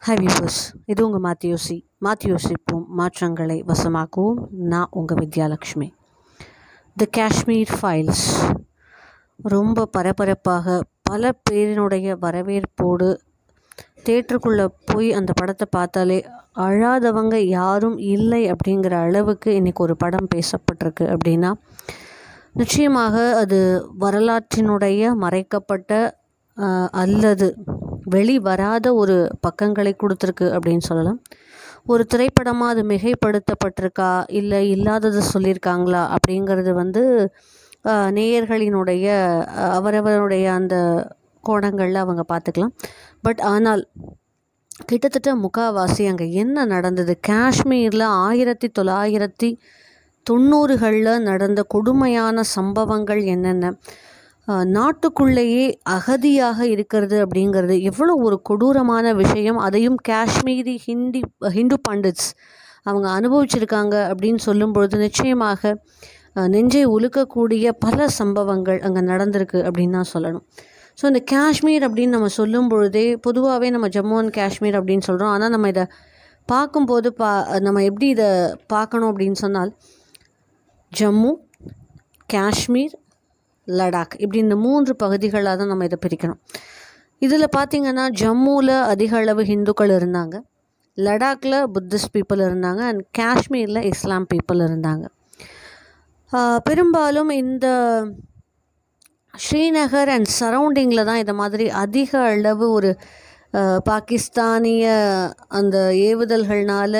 hi viewers இது உங்கள் மாத்தியோசி மாத்தியோசிப்போம் மாற்றங்களை வசமாக்குவோம் நான் உங்கள் வித்யாலக்ஷ்மி த காஷ்மீர் ஃபைல்ஸ் ரொம்ப பரபரப்பாக பல பேரினுடைய வரவேற்போடு தேட்டருக்குள்ளே போய் அந்த படத்தை பார்த்தாலே அழாதவங்க யாரும் இல்லை அப்படிங்கிற அளவுக்கு இன்றைக்கி ஒரு படம் பேசப்பட்டிருக்கு அப்படின்னா நிச்சயமாக அது வரலாற்றினுடைய மறைக்கப்பட்ட ஆஹ், அல்லது வெளிவராத ஒரு பக்கங்களை கொடுத்துருக்கு அப்படின்னு சொல்லலாம் ஒரு திரைப்படமாக அது மிகைப்படுத்தப்பட்டிருக்கா இல்லை இல்லாததை சொல்லியிருக்காங்களா அப்படிங்கிறது வந்து ஆஹ், நேயர்களினுடைய ஆஹ், அவரவருடைய அந்த கோணங்களில் அவங்க பார்த்துக்கலாம் பட் ஆனால் கிட்டத்தட்ட முக்காவாசி அங்கே என்ன நடந்தது காஷ்மீரில் ஆயிரத்தி தொள்ளாயிரத்தி தொண்ணூறுகளில் நடந்த கொடுமையான சம்பவங்கள் என்னென்ன ஆஹ் நாட்டுக்குள்ளேயே அகதியாக இருக்கிறது அப்படிங்கிறது எவ்வளோ ஒரு கொடூரமான விஷயம் அதையும் காஷ்மீரி ஹிந்தி ஹிந்து பண்டிட்ஸ் அவங்க அனுபவிச்சிருக்காங்க அப்படின்னு சொல்லும் பொழுது நிச்சயமாக ஆஹ் நெஞ்சை உலுக்கக்கூடிய பல சம்பவங்கள் அங்கே நடந்திருக்கு அப்படின்னு தான் சொல்லணும் ஸோ இந்த காஷ்மீர் அப்படின்னு நம்ம சொல்லும் பொழுதே பொதுவாகவே நம்ம ஜம்மு அண்ட் காஷ்மீர் அப்படின்னு சொல்கிறோம் ஆனால் நம்ம இதை பார்க்கும்போது பா நம்ம எப்படி இதை பார்க்கணும் அப்படின்னு சொன்னால் ஜம்மு காஷ்மீர் லடாக் இப்படி இந்த மூன்று பகுதிகளாக தான் நம்ம இதை பிரிக்கணும் இதில் பார்த்திங்கன்னா ஜம்முவில் அதிக அளவு ஹிந்துக்கள் இருந்தாங்க லடாக்கில் புத்திஸ்ட் பீப்புள் இருந்தாங்க அண்ட் காஷ்மீரில் இஸ்லாம் பீப்புள் இருந்தாங்க ஆஹ் பெரும்பாலும் இந்த ஸ்ரீநகர் அண்ட் சரௌண்டிங்கில் தான் இந்த மாதிரி அதிக அளவு ஒரு ஆஹ் பாகிஸ்தானிய அந்த ஏவுதல்கள்னால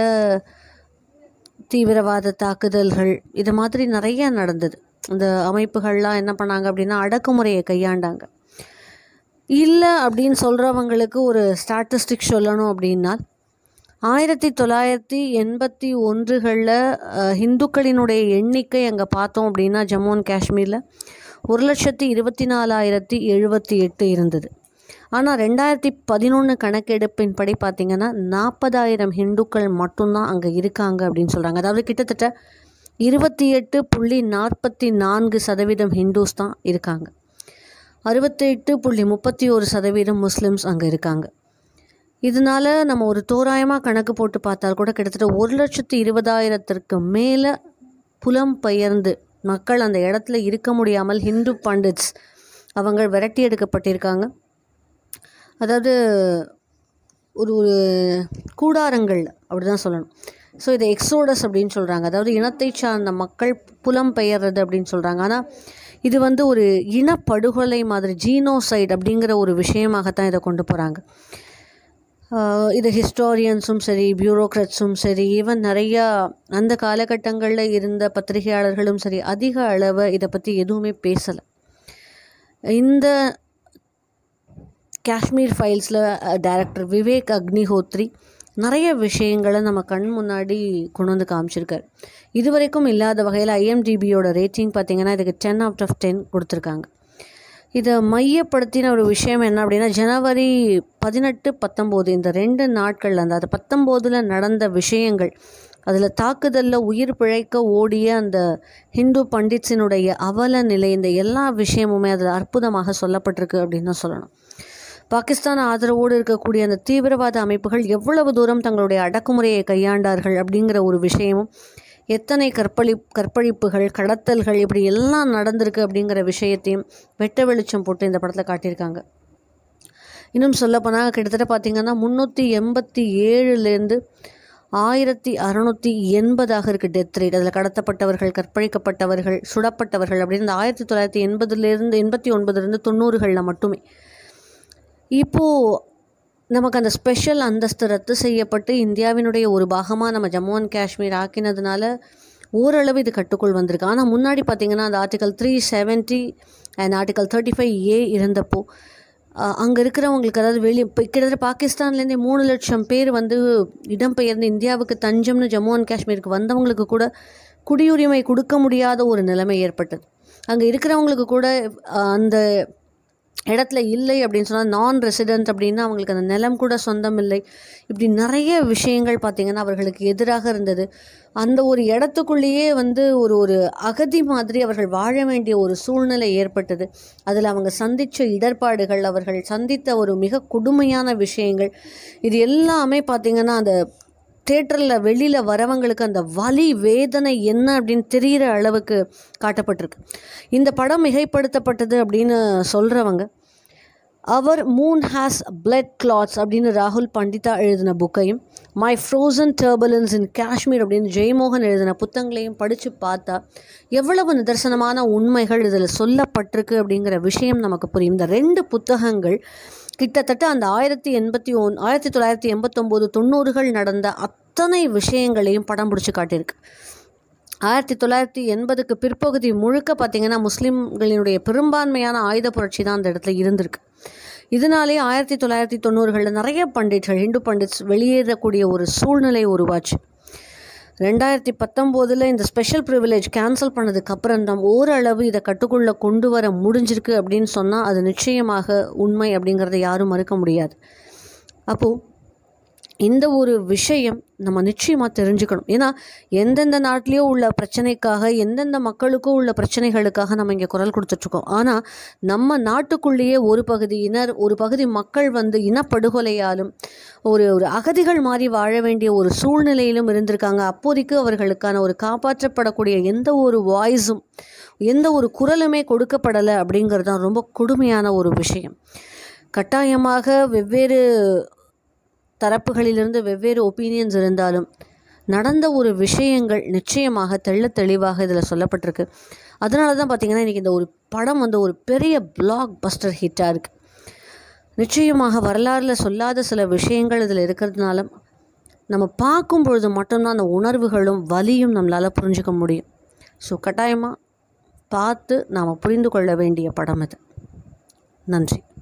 தீவிரவாத தாக்குதல்கள் இது மாதிரி நிறைய நடந்தது இந்த அமைப்புகள்லாம் என்ன பண்ணாங்க அப்படின்னா அடக்குமுறையை கையாண்டாங்க இல்லை அப்படின்னு சொல்கிறவங்களுக்கு ஒரு ஸ்டாட்டிஸ்டிக் சொல்லணும் அப்படின்னா ஆயிரத்தி தொள்ளாயிரத்தி எண்பத்தி ஒன்றுகளில் ஹிந்துக்களினுடைய எண்ணிக்கை அங்கே பார்த்தோம் அப்படின்னா ஜம்மு அண்ட் காஷ்மீரில் ஒரு லட்சத்தி இருபத்தி நாலாயிரத்தி எழுபத்தி எட்டு இருந்தது ஆனால் ரெண்டாயிரத்தி பதினொன்று கணக்கெடுப்பின் படி பார்த்திங்கன்னா நாற்பதாயிரம் ஹிந்துக்கள் மட்டும்தான் அங்கே இருக்காங்க அப்படின்னு சொல்கிறாங்க அதாவது கிட்டத்தட்ட இருபத்தி எட்டு புள்ளி நாற்பத்தி நான்கு சதவீதம் ஹிந்துஸ் தான் இருக்காங்க அறுபத்தெட்டு புள்ளி முப்பத்தி ஒரு சதவீதம் முஸ்லிம்ஸ் அங்கே இருக்காங்க இதனால நம்ம ஒரு தோராயமாக கணக்கு போட்டு பார்த்தால் கூட கிட்டத்தட்ட ஒரு லட்சத்தி இருபதாயிரத்திற்கு மேலே புலம் பெயர்ந்து மக்கள் அந்த இடத்துல இருக்க முடியாமல் ஹிந்து பண்டிட்ஸ் அவங்க விரட்டி எடுக்கப்பட்டிருக்காங்க அதாவது ஒரு ஒரு கூடாரங்கள் அப்படி தான் சொல்லணும் ஸோ இதை எக்ஸோடஸ் அப்படின்னு சொல்கிறாங்க அதாவது இனத்தை சார்ந்த மக்கள் புலம் பெயர்றது அப்படின்னு சொல்கிறாங்க ஆனால் இது வந்து ஒரு இனப்படுகொலை மாதிரி ஜீனோசைட் அப்படிங்கிற ஒரு விஷயமாகத்தான் இதை கொண்டு போகிறாங்க இது ஹிஸ்டாரியன்ஸும் சரி பியூரோக்ராட்ஸும் சரி ஈவன் நிறையா அந்த காலகட்டங்களில் இருந்த பத்திரிகையாளர்களும் சரி அதிக அளவு இதை பற்றி எதுவுமே பேசலை இந்த காஷ்மீர் ஃபைல்ஸில் டைரக்டர் விவேக் அக்னிஹோத்ரி நிறைய விஷயங்களை நம்ம கண் முன்னாடி கொண்டு வந்து காமிச்சிருக்காரு இது வரைக்கும் இல்லாத வகையில் ஐஎம்டிபியோட ரேட்டிங் பார்த்தீங்கன்னா இதுக்கு டென் அவுட் ஆஃப் டென் கொடுத்துருக்காங்க இதை மையப்படுத்தின ஒரு விஷயம் என்ன அப்படின்னா ஜனவரி பதினெட்டு பத்தொம்போது இந்த ரெண்டு நாட்களில் அந்த அது பத்தொம்போதில் நடந்த விஷயங்கள் அதில் தாக்குதலில் உயிர் பிழைக்க ஓடிய அந்த ஹிந்து பண்டிட்ஸினுடைய அவல நிலை இந்த எல்லா விஷயமுமே அதில் அற்புதமாக சொல்லப்பட்டிருக்கு அப்படின்னு தான் சொல்லணும் பாகிஸ்தான் ஆதரவோடு இருக்கக்கூடிய அந்த தீவிரவாத அமைப்புகள் எவ்வளவு தூரம் தங்களுடைய அடக்குமுறையை கையாண்டார்கள் அப்படிங்கிற ஒரு விஷயமும் எத்தனை கற்பழி கற்பழிப்புகள் கடத்தல்கள் இப்படி எல்லாம் நடந்திருக்கு அப்படிங்கிற விஷயத்தையும் வெட்ட வெளிச்சம் போட்டு இந்த படத்தில் காட்டியிருக்காங்க இன்னும் சொல்லப்போனால் கிட்டத்தட்ட பார்த்திங்கன்னா முந்நூற்றி எண்பத்தி ஏழுலேருந்து ஆயிரத்தி அறநூற்றி எண்பதாக இருக்குது டெத் ரேட் அதில் கடத்தப்பட்டவர்கள் கற்பழிக்கப்பட்டவர்கள் சுடப்பட்டவர்கள் அப்படின்னு இந்த ஆயிரத்தி தொள்ளாயிரத்தி எண்பதுலேருந்து எண்பத்தி ஒன்பதுலேருந்து தொண்ணூறுகளில் மட்டுமே இப்போது நமக்கு அந்த ஸ்பெஷல் அந்தஸ்து ரத்து செய்யப்பட்டு இந்தியாவினுடைய ஒரு பாகமாக நம்ம ஜம்மு அண்ட் காஷ்மீர் ஆக்கினதுனால ஓரளவு இது கட்டுக்குள் வந்திருக்கு ஆனால் முன்னாடி பார்த்திங்கன்னா அந்த article three seventy and article thirty five A இருந்தப்போ அங்கே இருக்கிறவங்களுக்கு அதாவது வெளியே இப்போ கிட்டத்தட்ட பாகிஸ்தான்லேருந்தே மூணு லட்சம் பேர் வந்து இடம்பெயர்ந்து இந்தியாவுக்கு தஞ்சம்னு ஜம்மு அண்ட் காஷ்மீருக்கு வந்தவங்களுக்கு கூட குடியுரிமை கொடுக்க முடியாத ஒரு நிலைமை ஏற்பட்டது அங்கே இருக்கிறவங்களுக்கு கூட அஹ், அந்த இடத்துல இல்லை அப்படின்னு சொன்னால் நான் ரெசிடென்ட் அப்படின்னா அவங்களுக்கு அந்த நிலம் கூட சொந்தம் இல்லை இப்படி நிறைய விஷயங்கள் பார்த்திங்கன்னா அவர்களுக்கு எதிராக இருந்தது அந்த ஒரு இடத்துக்குள்ளேயே வந்து ஒரு ஒரு அகதி மாதிரி அவர்கள் வாழ வேண்டிய ஒரு சூழ்நிலை ஏற்பட்டது அதில் அவங்க சந்தித்த இடர்பாடுகள் அவர்கள் சந்தித்த ஒரு மிக கொடுமையான விஷயங்கள் இது எல்லாமே பார்த்திங்கன்னா அந்த தேட்டரில் வெளியில் வரவங்களுக்கு அந்த வலி வேதனை என்ன அப்படின்னு தெரிகிற அளவுக்கு காட்டப்பட்டிருக்கு இந்த படம் மிகைப்படுத்தப்பட்டது அப்படின்னு சொல்கிறவங்க அவர் மூன் ஹேஸ் பிளட் கிளாத்ஸ் அப்படின்னு ராகுல் பண்டிதா எழுதின புக்கையும் my frozen turbulence in Kashmir அப்படின்னு ஜெயமோகன் எழுதின புத்தகங்களையும் படித்து பார்த்தா எவ்வளவு நிதர்சனமான உண்மைகள் இதில் சொல்லப்பட்டிருக்கு அப்படிங்கிற விஷயம் நமக்கு புரியும் இந்த ரெண்டு புத்தகங்கள் கிட்டத்தட்ட அந்த ஆயிரத்தி எண்பத்தி ஒன் ஆயிரத்தி தொள்ளாயிரத்தி எண்பத்தொம்போது தொண்ணூறுகள் நடந்த அத்தனை விஷயங்களையும் படம் பிடிச்சி காட்டியிருக்கு ஆயிரத்தி தொள்ளாயிரத்தி எண்பதுக்கு பிற்பகுதி முழுக்க பார்த்திங்கன்னா முஸ்லீம்களினுடைய பெரும்பான்மையான ஆயுத புரட்சி தான் அந்த இடத்துல இருந்திருக்கு இதனாலே ஆயிரத்தி தொள்ளாயிரத்தி தொண்ணூறுகளில் நிறைய பண்டிட்கள் ஹிந்து பண்டிட்ஸ் வெளியேறக்கூடிய ஒரு சூழ்நிலை உருவாச்சு ரெண்டாயிரத்தி பத்தொம்போதில் இந்த ஸ்பெஷல் ப்ரிவிலேஜ் கேன்சல் பண்ணதுக்கு அப்புறம் தான் ஓரளவு இதை கட்டுக்குள்ளே கொண்டு வர முடிஞ்சிருக்கு அப்படின்னு சொன்னால் அது நிச்சயமாக உண்மை அப்படிங்கிறத யாரும் மறுக்க முடியாது அப்போது இந்த ஒரு விஷயம் நம்ம நிச்சயமாக தெரிஞ்சுக்கணும் ஏன்னா எந்தெந்த நாட்டிலேயோ உள்ள பிரச்சனைக்காக எந்தெந்த மக்களுக்கோ உள்ள பிரச்சனைகளுக்காக நம்ம இங்கே குரல் கொடுத்துட்ருக்கோம் ஆனால் நம்ம நாட்டுக்குள்ளேயே ஒரு பகுதியினர் ஒரு பகுதி மக்கள் வந்து இனப்படுகொலையாலும் ஒரு ஒரு அகதிகள் மாதிரி வாழ வேண்டிய ஒரு சூழ்நிலையிலும் இருந்திருக்காங்க அப்போதைக்கு அவர்களுக்கான ஒரு காப்பாற்றப்படக்கூடிய எந்த ஒரு வாய்ஸும் எந்த ஒரு குரலுமே கொடுக்கப்படலை அப்படிங்கிறது தான் ரொம்ப கொடுமையான ஒரு விஷயம் கட்டாயமாக வெவ்வேறு தரப்புகளிலிருந்து வெவ்வேறு ஒப்பீனியன்ஸ் இருந்தாலும் நடந்த ஒரு விஷயங்கள் நிச்சயமாக தெள்ள தெளிவாக இதில் சொல்லப்பட்டிருக்கு அதனால தான் பார்த்திங்கன்னா இன்றைக்கி இந்த ஒரு படம் வந்து ஒரு பெரிய பிளாக் பஸ்டர் ஹிட்டாக இருக்குது நிச்சயமாக வரலாறில் சொல்லாத சில விஷயங்கள் இதில் இருக்கிறதுனால நம்ம பார்க்கும் பொழுது மட்டும்தான் அந்த உணர்வுகளும் வலியும் நம்மளால் புரிஞ்சுக்க முடியும் ஸோ கட்டாயமாக பார்த்து நாம் புரிந்து கொள்ள வேண்டிய படம் இது நன்றி